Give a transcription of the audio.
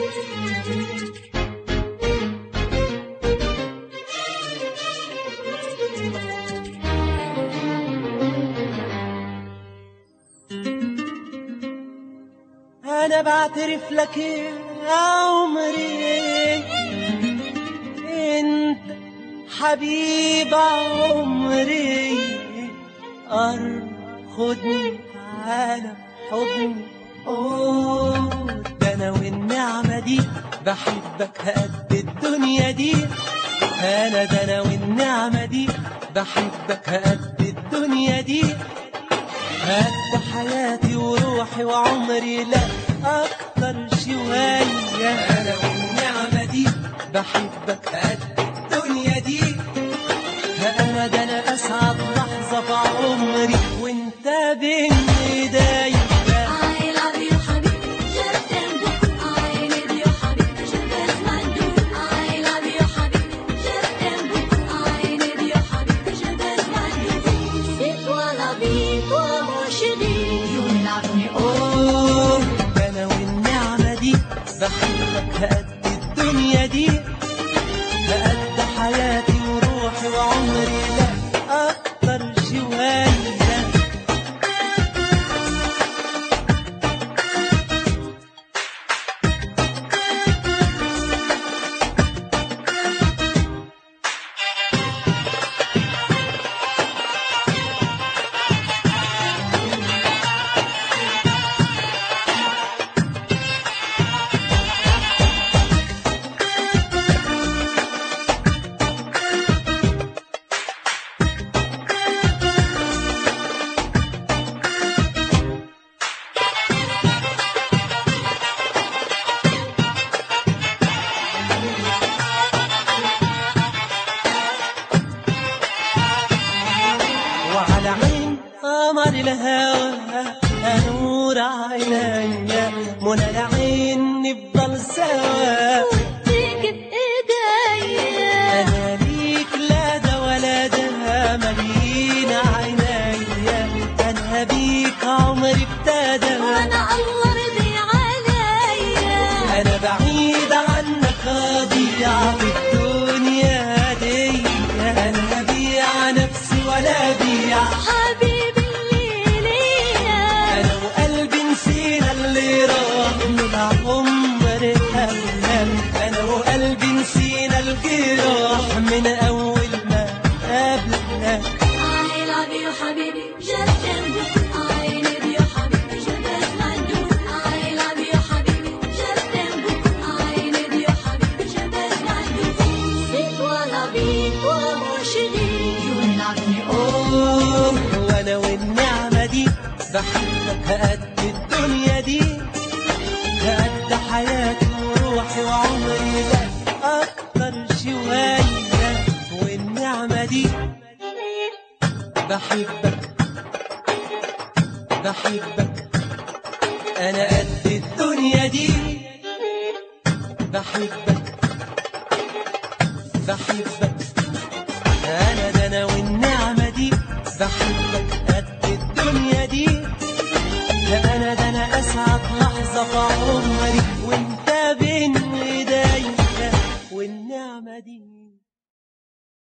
انا بعترف لك يا عمري انت حبيب عمري قرب خدني تعالى حضني اوه ده انا والنعمة دي بحبك قد الدنيا دي انا ده انا والنعمة دي بحبك قد الدنيا دي قد حياتي وروحي وعمري لا اكتر شوية انا والنعمة دي بحبك قد الدنيا دي انا ده انا اسعد لحظة في عمري وانت بين ايديا I love you حبيبي je t'aime beaucoup I need you حبيبي je baisse ma douce I love you حبيبي je t'aime beaucoup I need you حبيبي je baisse ma douce C'est toi la vie toi mon chéri You love me أوه، ده انا والنعمة دي بحبك قد الدنيا دي قد حياتي وروحي وعمري لا اكتر شوية وعلى عين قمر الهوى نور عينيا منى العين نفضل سوا فيك بإيديا انا ليك لا ده ولا ده مليين عينيا انا بيك عمري ابتدى وأنا الله رضي عليا انا بعيد عنك اضيع في الدنيا دي انا بيع نفسي ولا بيع حبيبي اللي ليا انا وقلبي نسينا اللي راح من العمر همهم انا وقلبي نسينا الجراح من اول ما قابلك I love you حبيبي je t'aime beaucoup I need you حبيبي je baisse ma douce I love you حبيبي je t'aime beaucoup I need you حبيبي je baisse ma douce C'est toi la vie toi mon chéri You love me اوه وانا والنعمة دي بحبك قد الدنيا دي قد حياتي وروحي وعمري لا اكتر شوية والنعمة دي بحبك بحبك انا قد الدنيا دي بحبك بحبك انا ده انا والنعمة دي بحبك قد الدنيا دي ده انا ده انا اسعد لحظة في عمري وانت بين ايديا والنعمة دي